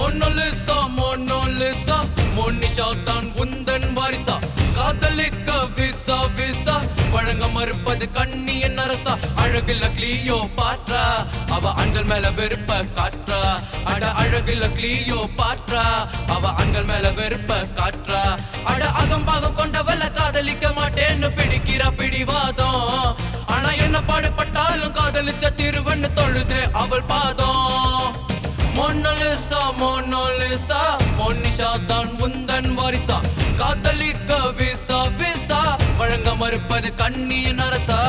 மொன்னலிசா மொன்னலிசா மொன்னிஷா தான் உந்தன் வாரிசா காதலிக்க விசா விசா வழங்க மறுப்பது கண்ணியின் அரசா அழகில்ல கிளியோ பாற்றா அவ அண்கள் மேல வெறுப்ப காற்றா அட அழகில்ல கிளியோ பாற்றா அவ அண்கள் மேல வெறுப்ப காற்றா அட அகம்பாகம் கொண்டவள காதலிக்க மாட்டேன்னு பிடிக்கிற பிடிவாதம் ஆனா என்ன பாடுபட்டாலும் காதலிச்ச திருவன்னு தொழுது அவள் பாதம் மொன்னலிசா மொன்னலிசா மொன்னிஷா தான் உந்தன் வாரிசா காதலிக்க விசா விசா வழங்க மறுப்பது கண்ணியின் அரசா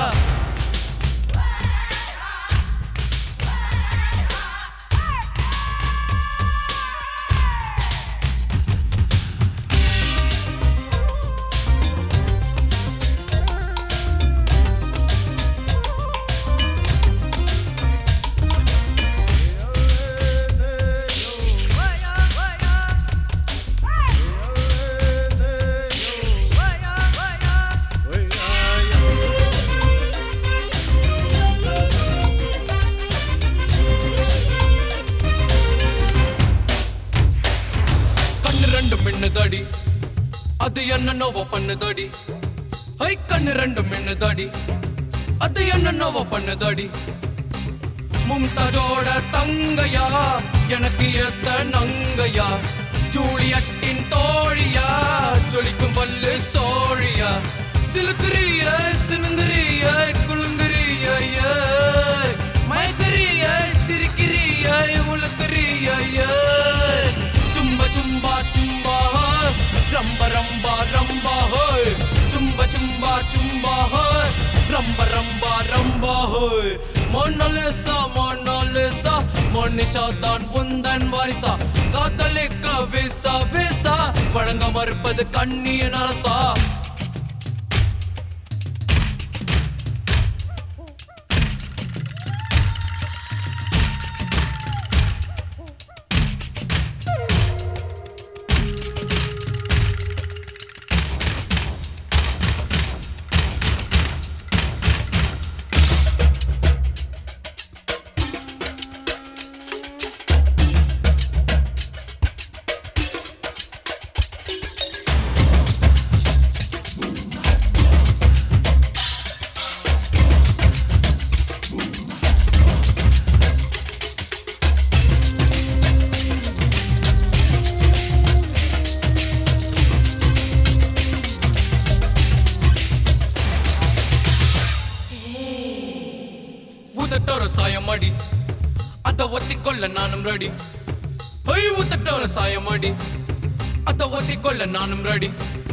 கண்ணு ரெண்டு மின்னுதடி அது என்ன நோவ பண்ணுதடி ஐ கண்ணு ரெண்டு மின்னுதடி அது என்ன நோவ பண்ணுதடி மும்தாஜோட தங்கையா எனக்கு ஏத்த நங்கையா ஜூலியட்டின் தோழியா ஜொலிக்கும் பல்லு சோழியா சிலுக்குறிய சினுங்குறிய குலுங்குறிய மயக்கறிய சிரிக்கிறிய உழுக்குறிய சும்ப சும்பா சும்பா ரம்ப ரம்பா ரம்பா ஹோய் சும்ப சும்பா சும்பா ஹோய் ரம்ப ரம்பா ரம்பா ஹோய் மொன்னலிசா மொன்னலிசா மொன்னிஷா தான் உந்தன் வாரிசா காதலிக்க விசா விசா வழங்க மறுப்பது கண்ணியின் அரசா ஊதட்டோர சாயம் அடி அத ஒத்திக்கொள்ள நானும் ரெடி ஐ ஊதட்டோர சாயம் அடி அத ஒத்திக்கொள்ள நானும் ரெடி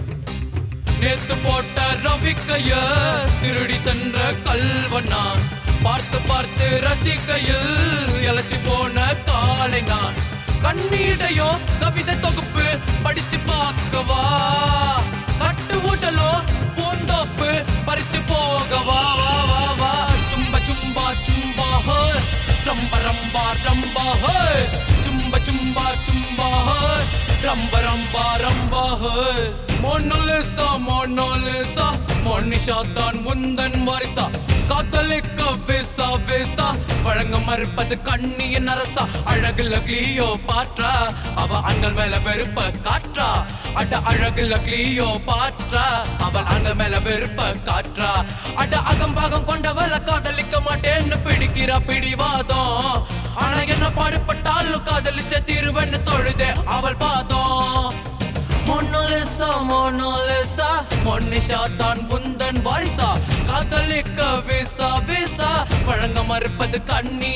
நேத்து போட்ட ரவிக்கைய திருடி சென்ற கல்வனா பார்த்து பார்த்து ரசிக்கையில் இழைச்சி போன காலை நான் கண்ணீடையோ கவிதை தொகுப்பு படிச்சு பார்க்கவா கட்டு ஊட்டலோ பூந்தோப்பு பறிச்சு போகவா வா வா வா சும்ப சும்பா சும்பா ஹே ரம்ப ரம்பா ரம்பா ஹே சும்ப சும்பா சும்பா ஹே ரம்ப ரம்பா ரம்பா ஹே மொன்னலிசா மொன்னலிசா மொன்னிஷா தான் முந்தன் வாரிசா காத்தலிக்க விசா விசா வழங்க மறுப்பது கண்ணியின் அரசா அழகுல கிளியோ பாற்றா அவ அண்ணல் மேல வெறுப்ப காற்றா அட அழகுல கிளியோ பாற்றா அவள் அங்க மேல வெறுப்ப காற்றா அட அகம்பாகம் கொண்டவள காதலிக்க மாட்டேன்னு பிடிக்கிற பிடிவாதம் ஆனா என்ன பாடுபட்டாலும் காதலிச்ச தீருவன்னு தொழுதே அவள் பாதம் மொன்னலிசா மொன்னலிசா மொன்னிஷா தான் புந்தன் வாரிசா காதலிக்க விசா விசா வழங்க மறுப்பது கண்ணி